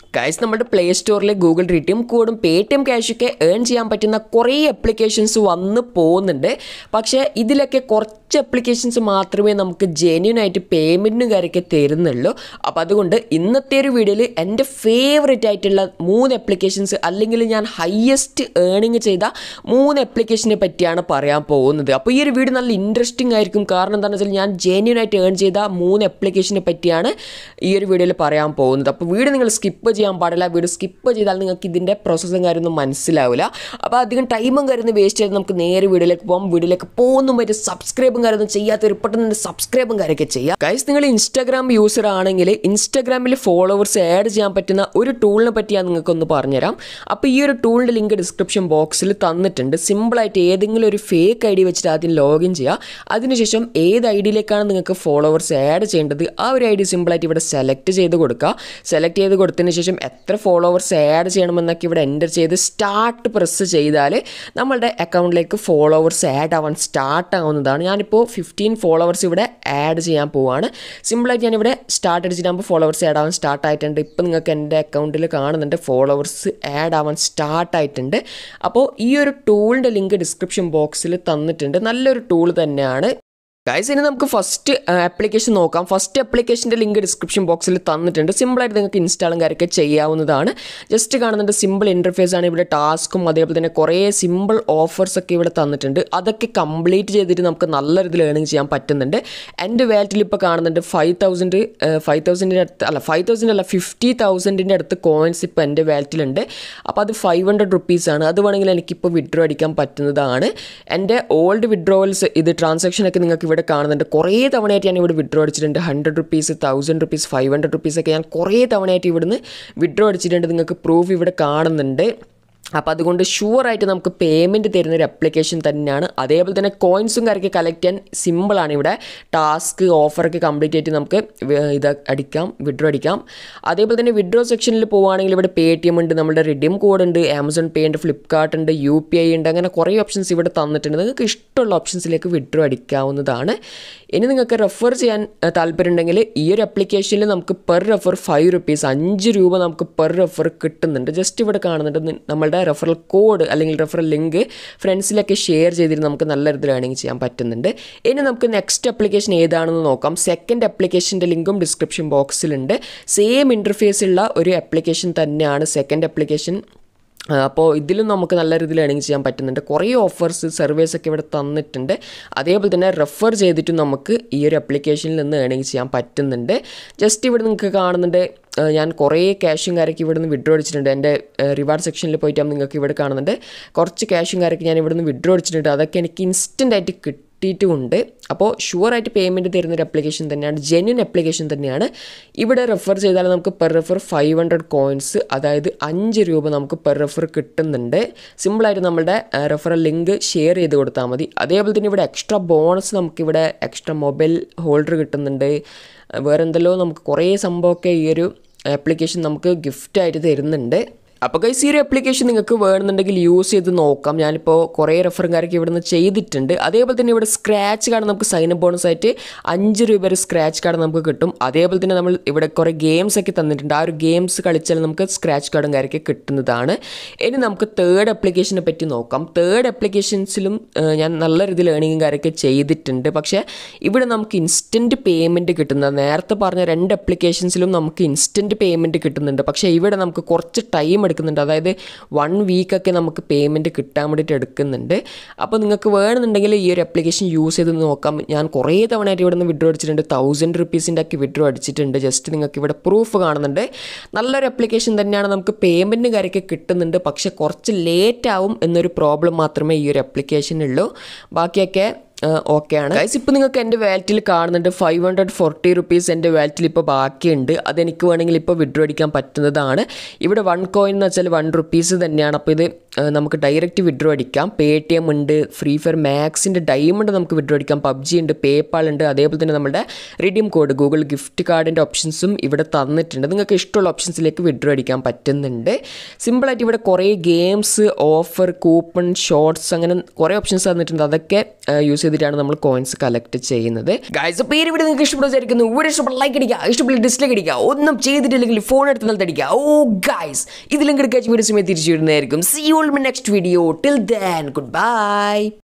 guys നമ്മുടെ play സ്റ്റോറിൽ Google redeem കോഡും പേ ടി എം ക്യാഷൊക്കെ ഏൺ ചെയ്യാൻ പറ്റുന്ന കുറേ അപ്ലിക്കേഷൻസ് വന്ന് പോകുന്നുണ്ട് പക്ഷേ ഇതിലൊക്കെ കുറച്ച് അപ്ലിക്കേഷൻസ് മാത്രമേ നമുക്ക് ജെന്യൂൻ ആയിട്ട് പേയ്മെൻറ്റിനും കാര്യമൊക്കെ തരുന്നുള്ളൂ അപ്പോൾ അതുകൊണ്ട് ഇന്നത്തെ ഒരു വീഡിയോയിൽ എൻ്റെ ഫേവറേറ്റ് ആയിട്ടുള്ള മൂന്ന് അപ്ലിക്കേഷൻസ് അല്ലെങ്കിൽ ഞാൻ ഹയസ്റ്റ് ഏണിങ് ചെയ്ത മൂന്ന് അപ്ലിക്കേഷനെ പറ്റിയാണ് പറയാൻ പോകുന്നത് അപ്പോൾ ഈ ഒരു വീഡിയോ നല്ല ഇൻട്രസ്റ്റിംഗ് ആയിരിക്കും കാരണം എന്താണെന്ന് വെച്ചാൽ ഞാൻ ജെന്യൂൻ ആയിട്ട് ഏൺ ചെയ്ത മൂന്ന് അപ്ലിക്കേഷനെ പറ്റിയാണ് ഈ ഒരു വീഡിയോയിൽ പറയാൻ പോകുന്നത് അപ്പോൾ വീഡിയോ നിങ്ങൾ സ്കിപ്പ് ചെയ്യാൻ പാടില്ല വീഡിയോ സ്കിപ്പ് ചെയ്താൽ നിങ്ങൾക്ക് ഇതിൻ്റെ പ്രോസസ്സും കാര്യമൊന്നും മനസ്സിലാവില്ല അപ്പോൾ അധികം ടൈമും കാര്യമൊന്നും വേസ്റ്റ് ചെയ്ത് നമുക്ക് നേരെ വീഡിയോയിലേക്ക് പോകാം വീഡിയോയിലേക്ക് പോകുന്ന പറ്റി സബ്സ്ക്രൈബും കാര്യമൊന്നും ചെയ്യാത്തൊരു പെട്ടെന്ന് സബ്സ്ക്രൈബും കാര്യമൊക്കെ ചെയ്യാം ഗൈസ് നിങ്ങൾ ഇൻസ്റ്റാഗ്രാം യൂസർ ആണെങ്കിൽ ഇൻസ്റ്റാഗ്രാമിൽ ഫോളോവേഴ്സ് ആഡ് ചെയ്യാൻ പറ്റുന്ന ഒരു ടൂളിനെ പറ്റി ഞാൻ നിങ്ങൾക്കൊന്ന് പറഞ്ഞുതരാം അപ്പോൾ ഈ ഒരു ടൂളിൻ്റെ ലിങ്ക് ഡിസ്ക്രിപ്ഷൻ ബോക്സിൽ തന്നിട്ടുണ്ട് സിമ്പിളായിട്ട് ഏതെങ്കിലും ഒരു ഫേക്ക് ഐ ഡി വെച്ചിട്ട് ആദ്യം ലോഗിൻ ചെയ്യുക അതിനുശേഷം ഏത് ഐ ഡിയിലേക്കാണ് നിങ്ങൾക്ക് ഫോളോവേഴ്സ് ആഡ് ചെയ്യേണ്ടത് ആ ഒരു ഐ ഡി സിമ്പിളായിട്ട് ഇവിടെ സെലക്ട് ചെയ്ത് കൊടുക്കുക സെലക്ട് ചെയ്ത് കൊടുത്തതിന് ശേഷം എത്ര ഫോളോവേഴ്സ് ആഡ് ചെയ്യണമെന്നൊക്കെ ഇവിടെ എൻ്റർ ചെയ്ത് സ്റ്റാർട്ട് പ്രസ് ചെയ്താൽ നമ്മളുടെ അക്കൗണ്ടിലേക്ക് ഫോളോവേഴ്സ് ആഡ് ആവാൻ സ്റ്റാർട്ട് ആവുന്നതാണ് ഞാനിപ്പോൾ ഫിഫ്റ്റീൻ ഫോളോവേഴ്സ് ഇവിടെ ആഡ് ചെയ്യാൻ പോവുകയാണ് സിമ്പിളായിട്ട് ഞാനിവിടെ സ്റ്റാർട്ട് അടിച്ചിട്ടാകുമ്പോൾ ഫോളോവേഴ്സ് ആഡ് ആവാൻ സ്റ്റാർട്ട് ആയിട്ടുണ്ട് ഇപ്പോൾ നിങ്ങൾക്ക് എൻ്റെ അക്കൗണ്ടിൽ കാണുന്നുണ്ട് ഫോളോവേഴ്സ് ആഡ് ആവാൻ സ്റ്റാർട്ട് ആയിട്ടുണ്ട് അപ്പോൾ ഈ ഒരു ടൂളിൻ്റെ ലിങ്ക് ഡിസ്ക്രിപ്ഷൻ ബോക്സിൽ തന്നിട്ടുണ്ട് നല്ലൊരു ടൂൾ തന്നെയാണ് ഗൈസ് ഇനി നമുക്ക് ഫസ്റ്റ് ആപ്ലിക്കേഷൻ നോക്കാം ഫസ്റ്റ് ആപ്ലിക്കേഷൻ്റെ ലിങ്ക് ഡിസ്ക്രിപ്ഷൻ ബോക്സിൽ തന്നിട്ടുണ്ട് സിമ്പിളായിട്ട് നിങ്ങൾക്ക് ഇൻസ്റ്റാളും കാര്യമൊക്കെ ചെയ്യാവുന്നതാണ് ജസ്റ്റ് കാണുന്നുണ്ട് സിമ്പിൾ ഇൻ്റർഫേസ് ആണ് ഇവിടെ ടാസ്കും അതേപോലെ തന്നെ കുറേ സിമ്പിൾ ഓഫേഴ്സ് ഒക്കെ ഇവിടെ തന്നിട്ടുണ്ട് അതൊക്കെ കംപ്ലീറ്റ് ചെയ്തിട്ട് നമുക്ക് നല്ല രീതിയിൽ ഏണിങ് ചെയ്യാൻ പറ്റുന്നുണ്ട് എൻ്റെ വാലറ്റിൽ ഇപ്പോൾ കാണുന്നുണ്ട് ഫൈവ് തൗസൻഡ് ഫൈവ് തൗസൻഡിൻ്റെ അടുത്ത് അല്ല ഫൈവ് തൗസൻഡ് അല്ല ഫിഫ്റ്റി തൗസൻഡിൻ്റെ അടുത്ത് കോയിൻസ് ഇപ്പോൾ എൻ്റെ വാലറ്റിലുണ്ട് അപ്പോൾ അത് ഫൈവ് ഹൺഡ്രഡ് റുപ്പീസാണ് അത് വേണമെങ്കിൽ എനിക്കിപ്പോൾ വിഡ്രോ അടിക്കാൻ പറ്റുന്നതാണ് എൻ്റെ ഓൾഡ് വിഡ്രോവൽസ് ഇത് ട്രാൻസാക്ഷനൊക്കെ നിങ്ങൾക്ക് ഇവിടെ കാണുന്നുണ്ട് കുറേ തവണയായിട്ട് ഞാൻ ഇവിടെ വിഡ്രോ അടിച്ചിട്ടുണ്ട് hundred rupees thousand rupees five hundred റുപ്പീസൊക്കെ ഞാൻ കുറേ തവണയായിട്ട് ഇവിടുന്ന് വിഡ്രോ അടിച്ചിട്ടുണ്ട് നിങ്ങൾക്ക് പ്രൂഫ് ഇവിടെ കാണുന്നുണ്ട് അപ്പോൾ അതുകൊണ്ട് ഷുവറായിട്ട് നമുക്ക് പേയ്മെൻറ്റ് തരുന്ന ഒരു അപ്ലിക്കേഷൻ തന്നെയാണ് അതേപോലെ തന്നെ കോയിൻസും കാര്യമൊക്കെ കളക്ട് ചെയ്യാൻ സിമ്പിളാണ് ഇവിടെ ടാസ്ക് ഓഫറൊക്കെ കംപ്ലീറ്റ് ആയിട്ട് നമുക്ക് ഇത് അടിക്കാം വിഡ്രോ അടിക്കാം അതേപോലെ തന്നെ വിഡ്രോ സെക്ഷനിൽ പോവുകയാണെങ്കിൽ ഇവിടെ പേ ടി എം ഉണ്ട് നമ്മുടെ റിഡീം കോഡ് ഉണ്ട് ആമസോൺ പേ ഉണ്ട് ഫ്ലിപ്കാർട്ട് ഉണ്ട് യു പി ഐ ഉണ്ട് അങ്ങനെ കുറേ ഓപ്ഷൻസ് ഇവിടെ തന്നിട്ടുണ്ട് നിങ്ങൾക്ക് ഇഷ്ടമുള്ള ഓപ്ഷൻസിലേക്ക് വിഡ്രോ അടിക്കാവുന്നതാണ് ഇനി നിങ്ങൾക്ക് റെഫർ ചെയ്യാൻ താല്പര്യമുണ്ടെങ്കിൽ ഈ ഒരു അപ്ലിക്കേഷനിൽ നമുക്ക് പെർ റെഫർ ഫൈവ് റുപ്പീസ് അഞ്ച് രൂപ നമുക്ക് പെർ റെഫർ കിട്ടുന്നുണ്ട് ജസ്റ്റ് ഇവിടെ കാണുന്നുണ്ട് നമ്മളുടെ റെഫറൽ കോഡ് അല്ലെങ്കിൽ റെഫറൽ ലിങ്ക് ഫ്രണ്ട്സിലൊക്കെ ഷെയർ ചെയ്തിട്ട് നമുക്ക് നല്ല രീതിയിൽ ഏണിങ് ചെയ്യാൻ പറ്റുന്നുണ്ട് ഇനി നമുക്ക് നെക്സ്റ്റ് അപ്ലിക്കേഷൻ ഏതാണെന്ന് നോക്കാം സെക്കൻഡ് അപ്ലിക്കേഷൻ്റെ ലിങ്കും ഡിസ്ക്രിപ്ഷൻ ബോക്സിലുണ്ട് സെയിം ഇൻ്റർഫേസ് ഉള്ള ഒരു അപ്ലിക്കേഷൻ തന്നെയാണ് സെക്കൻഡ് അപ്ലിക്കേഷൻ അപ്പോൾ ഇതിലും നമുക്ക് നല്ല രീതിയിൽ ഏണിങ് ചെയ്യാൻ പറ്റുന്നുണ്ട് കുറേ ഓഫേഴ്സ് സർവീസ് ഒക്കെ ഇവിടെ തന്നിട്ടുണ്ട് അതേപോലെ തന്നെ റെഫർ ചെയ്തിട്ടും നമുക്ക് ഈ ഒരു അപ്ലിക്കേഷനിൽ നിന്ന് ഏണിങ് ചെയ്യാൻ പറ്റുന്നുണ്ട് ജസ്റ്റ് ഇവിടെ നിങ്ങൾക്ക് കാണുന്നുണ്ട് ഞാൻ കുറേ ക്യാഷും കാര്യമൊക്കെ ഇവിടെ നിന്ന് വിഡ്രോ അടിച്ചിട്ടുണ്ട് എൻ്റെ റിവാർഡ് സെക്ഷനിൽ പോയിട്ട് നിങ്ങൾക്ക് ഇവിടെ കാണുന്നുണ്ട് കുറച്ച് ക്യാഷും കാര്യമൊക്കെ ഞാൻ ഇവിടെ നിന്ന് വിഡ്രോ അടിച്ചിട്ടുണ്ട് അതൊക്കെ എനിക്ക് ഇൻസ്റ്റൻ്റ് ആയിട്ട് കിട്ടിയിട്ടുമുണ്ട് അപ്പോൾ ഷുവറായിട്ട് പേയ്മെൻറ്റ് തരുന്ന ഒരു അപ്ലിക്കേഷൻ തന്നെയാണ് ജെന്യൂൻ അപ്ലിക്കേഷൻ തന്നെയാണ് ഇവിടെ റെഫർ ചെയ്താൽ നമുക്ക് per refer five hundred coins അതായത് അഞ്ച് രൂപ നമുക്ക് പെർ റെഫർ കിട്ടുന്നുണ്ട് സിമ്പിളായിട്ട് നമ്മുടെ റെഫറൽ ലിങ്ക് ഷെയർ ചെയ്ത് കൊടുത്താൽ മതി അതേപോലെ തന്നെ ഇവിടെ എക്സ്ട്രാ ബോണസ് നമുക്കിവിടെ എക്സ്ട്രാ മൊബൈൽ ഹോൾഡർ കിട്ടുന്നുണ്ട് വേറെ എന്തെല്ലോ നമുക്ക് കുറേ സംഭവമൊക്കെ ഈ ഒരു ആപ്ലിക്കേഷൻ നമുക്ക് ഗിഫ്റ്റായിട്ട് തരുന്നുണ്ട് അപ്പോൾ ഗൈസ് ഈ ഒരു ആപ്ലിക്കേഷൻ നിങ്ങൾക്ക് വേണമെന്നുണ്ടെങ്കിൽ യൂസ് ചെയ്ത് നോക്കാം ഞാനിപ്പോൾ കുറേ റെഫറും കാര്യമൊക്കെ ഇവിടെ നിന്ന് ചെയ്തിട്ടുണ്ട് അതേപോലെ തന്നെ ഇവിടെ സ്ക്രാച്ച് കാർഡ് നമുക്ക് സൈൻ അപ്പ് ബോണസ് ആയിട്ട് അഞ്ച് രൂപ വരെ സ്ക്രാച്ച് കാർഡ് നമുക്ക് കിട്ടും അതേപോലെ തന്നെ നമ്മൾ ഇവിടെ കുറേ ഗെയിംസ് ഒക്കെ തന്നിട്ടുണ്ട് ആ ഒരു ഗെയിംസ് കളിച്ചാൽ നമുക്ക് സ്ക്രാച്ച് കാർഡും കാര്യമൊക്കെ കിട്ടുന്നതാണ് ഇനി നമുക്ക് തേർഡ് ആപ്ലിക്കേഷനെ പറ്റി നോക്കാം തേർഡ് ആപ്ലിക്കേഷൻസിലും ഞാൻ നല്ല രീതിയിൽ ഏണിങ്ങും കാര്യമൊക്കെ ചെയ്തിട്ടുണ്ട് പക്ഷേ ഇവിടെ നമുക്ക് ഇൻസ്റ്റൻറ്റ് പേയ്മെൻറ്റ് കിട്ടുന്നത് നേരത്തെ പറഞ്ഞ രണ്ട് ആപ്ലിക്കേഷൻസിലും നമുക്ക് ഇൻസ്റ്റൻറ്റ് പേയ്മെൻറ്റ് കിട്ടുന്നുണ്ട് പക്ഷേ ഇവിടെ നമുക്ക് കുറച്ച് ടൈം എടുക്കുന്നുണ്ട് അതായത് വൺ വീക്കൊക്കെ നമുക്ക് പേയ്മെൻറ്റ് കിട്ടാൻ വേണ്ടിയിട്ട് എടുക്കുന്നുണ്ട് അപ്പോൾ നിങ്ങൾക്ക് വേണമെന്നുണ്ടെങ്കിൽ ഈ ഒരു ആപ്ലിക്കേഷൻ യൂസ് ചെയ്ത് നോക്കാം ഞാൻ കുറേ തവണയായിട്ട് ഇവിടെ നിന്ന് വിഡ്രോ അടിച്ചിട്ടുണ്ട് തൗസൻഡ് റുപ്പീസിൻ്റെ ഒക്കെ വിഡ്രോ അടിച്ചിട്ടുണ്ട് ജസ്റ്റ് നിങ്ങൾക്ക് ഇവിടെ പ്രൂഫ് കാണുന്നുണ്ട് നല്ലൊരു ആപ്ലിക്കേഷൻ തന്നെയാണ് നമുക്ക് പേയ്മെൻറ്റ് കാര്യമൊക്കെ കിട്ടുന്നുണ്ട് പക്ഷേ കുറച്ച് ലേറ്റ് ആവും എന്നൊരു പ്രോബ്ലം മാത്രമേ ഈ ഒരു ആപ്ലിക്കേഷനുള്ളൂ ബാക്കിയൊക്കെ ഓക്കെയാണ് ഗൈസ് ഇപ്പോൾ നിങ്ങൾക്ക് എൻ്റെ വാലറ്റിൽ കാണുന്നുണ്ട് ഫൈവ് ഹൺഡ്രഡ് ഫോർട്ടി റുപ്പീസ് എൻ്റെ വാലറ്റിൽ ഇപ്പോൾ ബാക്കിയുണ്ട് അതെനിക്ക് വേണമെങ്കിൽ ഇപ്പോൾ വിഡ്രോ അടിക്കാൻ പറ്റുന്നതാണ് ഇവിടെ വൺ കോയിൻ എന്ന് വെച്ചാൽ വൺ റുപ്പീസ് തന്നെയാണ് അപ്പോൾ ഇത് നമുക്ക് ഡയറക്റ്റ് വിഡ്രോ അടിക്കാം പേ ടി എം ഉണ്ട് ഫ്രീ ഫയർ മാക്സിൻ്റെ ഡയമണ്ട് നമുക്ക് വിഡ്രോ അടിക്കാം പബ്ജി ഉണ്ട് പേപ്പാൾ ഉണ്ട് അതേപോലെ തന്നെ നമ്മുടെ റിഡീം കോഡ് ഗൂഗിൾ ഗിഫ്റ്റ് കാർഡിൻ്റെ ഓപ്ഷൻസും ഇവിടെ തന്നിട്ടുണ്ട് നിങ്ങൾക്ക് ഇഷ്ടമുള്ള ഓപ്ഷൻസിലേക്ക് വിഡ്രോ അടിക്കാൻ പറ്റുന്നുണ്ട് സിമ്പിളായിട്ട് ഇവിടെ കുറേ ഗെയിംസ് ഓഫർ കൂപ്പൺ ഷോർട്സ് അങ്ങനെ കുറേ ഓപ്ഷൻസ് തന്നിട്ടുണ്ട് അതൊക്കെ യൂസ് ചെയ്തിട്ടാണ് നമ്മൾ കോയിൻസ് കളക്ട് ചെയ്യുന്നത് ഗൈസ് അപ്പോൾ ഈ വീഡിയോ നിങ്ങൾക്ക് ഇഷ്ടപ്പെടുന്നതായിരിക്കുന്നു ഇവിടെ ഇഷ്ടപ്പെട്ട ലൈക്ക് അടിക്കുക ഇഷ്ടപ്പെട്ട ഡിസ്ലൈക്ക് അടിക്കുക ഒന്നും ചെയ്തിട്ടില്ലെങ്കിൽ ഫോൺ എടുത്ത് നിലത്തടിക്കുക ഓ ഗൈസ് ഇതിലും കിടക്കാച്ച വീഡിയോസുമായി തിരിച്ചു വിടുന്നതായിരിക്കും see you next video till then good by